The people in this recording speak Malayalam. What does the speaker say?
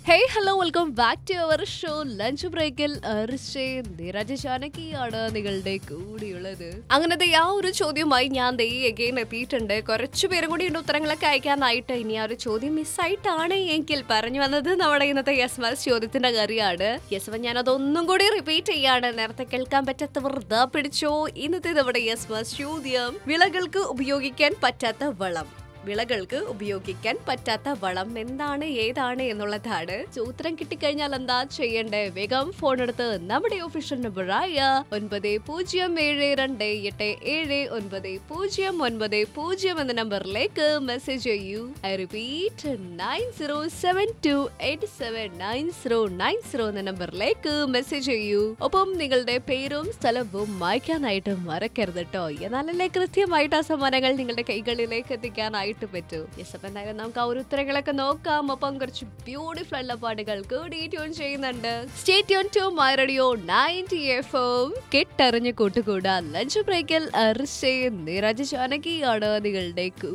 hey hello welcome back to our show lunch ബ്രേക്കിൽ നിരജ ജാനകിയാണ് നിങ്ങളുടെ കൂടിയുള്ളത് അങ്ങനത്തെ ആ ഒരു ചോദ്യവുമായി ഞാൻ ദേ അഗെയിൻ എത്തിയിട്ടുണ്ട് കുറച്ചു പേരും കൂടി ഉണ്ട് ഉത്തരങ്ങളൊക്കെ അയക്കാനായിട്ട് ഇനി ആ ഒരു ചോദ്യം മിസ്സായിട്ടാണ് എങ്കിൽ പറഞ്ഞു വന്നത് നമ്മുടെ ഇന്നത്തെ യെസ് മസ് ചോദ്യത്തിന്റെ കാര്യമാണ് യെസ് അപ്പം ഞാൻ അതൊന്നും കൂടി റിപ്പീറ്റ് ചെയ്യാണ് നേരത്തെ കേൾക്കാൻ പറ്റാത്തവർ ദാ പിടിച്ചോ ഇന്നത്തെ നമ്മുടെ യെസ് മസ് ചോദ്യം വിളകൾക്ക് ഉപയോഗിക്കാൻ പറ്റാത്ത വളം വിളകൾക്ക് ഉപയോഗിക്കാൻ പറ്റാത്ത വളം എന്താണ് ഏതാണ് എന്നുള്ളതാണ് ഉത്തരം കിട്ടിക്കഴിഞ്ഞാൽ എന്താ ചെയ്യണ്ടേ വേഗം ഫോൺ എടുത്ത് നമ്മുടെ ഒഫീഷ്യൽ നമ്പറായ ഒൻപത് പൂജ്യം ഏഴ് രണ്ട് എട്ട് ഏഴ് ഒൻപത് പൂജ്യം ഒൻപത് പൂജ്യം എന്ന നമ്പറിലേക്ക് മെസ്സേജ് ചെയ്യൂ I repeat nine zero seven two eight seven nine zero nine zero എന്ന നമ്പറിലേക്ക് മെസ്സേജ് ചെയ്യൂ ഒപ്പം നിങ്ങളുടെ പേരും സ്ഥലവും വായിക്കാനായിട്ട് മറക്കരുത് കേട്ടോ എന്നാലല്ലേ കൃത്യമായിട്ട് ആ സമ്മാനങ്ങൾ നിങ്ങളുടെ കൈകളിലേക്ക് എത്തിക്കാനായിട്ട് പറ്റൂ യെസ് അപ്പം എന്തായാലും നമുക്ക് ആ ഒരു ഉത്തരങ്ങളൊക്കെ നോക്കാം ഒപ്പം കുറച്ച് ബ്യൂട്ടിഫുൾ ആയിട്ടുള്ള പാട്ടുകൾ കൂടി ട്യൂൺ ചെയ്യുന്നുണ്ട് stay tune to my radio ninety F M കെട്ടറിഞ്ഞ് കൂട്ടുകൂടാ ലഞ്ച് ബ്രേക്കിൽ അർഷേ നിരജ ജാനകിയാണ് നിങ്ങളുടെ